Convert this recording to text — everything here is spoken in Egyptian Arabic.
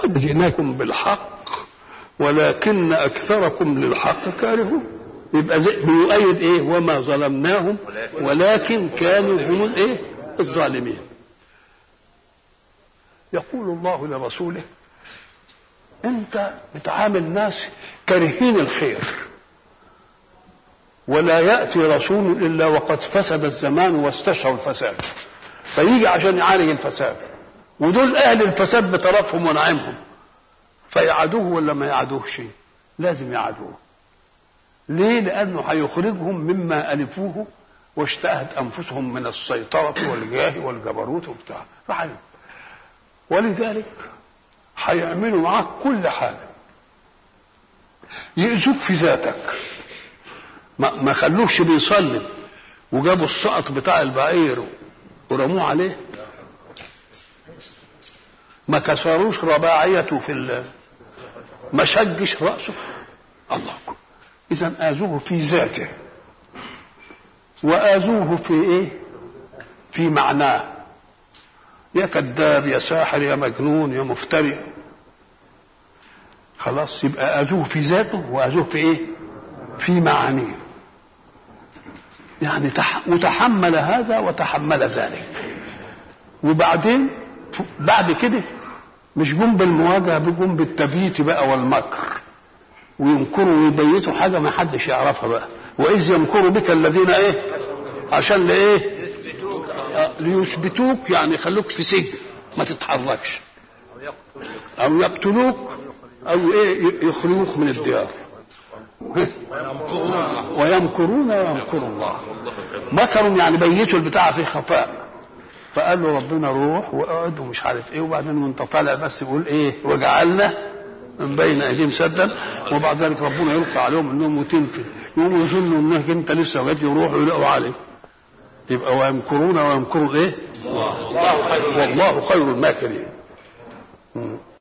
لقد جئناكم بالحق ولكن اكثركم للحق كارهون يبقى زي بيؤيد ايه وما ظلمناهم ولكن كانوا هم الايه الظالمين يقول الله لرسوله انت بتعامل ناس كارهين الخير ولا ياتي رسول الا وقد فسد الزمان واستشعر الفساد فيجي عشان يعالج الفساد ودول اهل الفساد بطرفهم ونعمهم فيعادوه ولا ما يعادوهش لازم يعادوه ليه لانه هيخرجهم مما الفوه واشتهت انفسهم من السيطره والجاه والجبروت وبتاع فحي. ولذلك هيعملوا معاك كل حاجه يأذوك في ذاتك ما, ما خلوش بيصلي وجابوا السقط بتاع البعير ورموه عليه ما كسروش رباعيته في ال- ما شجش رأسه الله أكبر إذا آذوه في ذاته وآذوه في إيه؟ في معناه يا كذاب يا ساحر يا مجنون يا مفتري خلاص يبقى آذوه في ذاته وآذوه في إيه؟ في معانيه يعني تح... وتحمل هذا وتحمل ذلك وبعدين بعد كده مش جم بالمواجهه بيجم بالتبييت بقى والمكر وينكروا ويبيتوا حاجه ما حدش يعرفها بقى واذ يمكر بك الذين ايه عشان لايه آه، ليثبتوك يعني يخلوك في سجن ما تتحركش او يقتلوك او ايه يخرجوك من الديار ويمكرون ويمكر الله مكروا يعني بيتوا البتاع في خفاء فقال له ربنا روح واقعد ومش عارف ايه وبعدين وانت طالع بس يقول ايه وجعلنا من بين ايديهم سدا وبعد ذلك ربنا يلقى عليهم انهم وتنفي يقوموا يظنوا انك انت لسه جاي يروحوا يلاقوا عليك يبقى ويمكرون ويمكروا ايه؟ والله خير الماكرين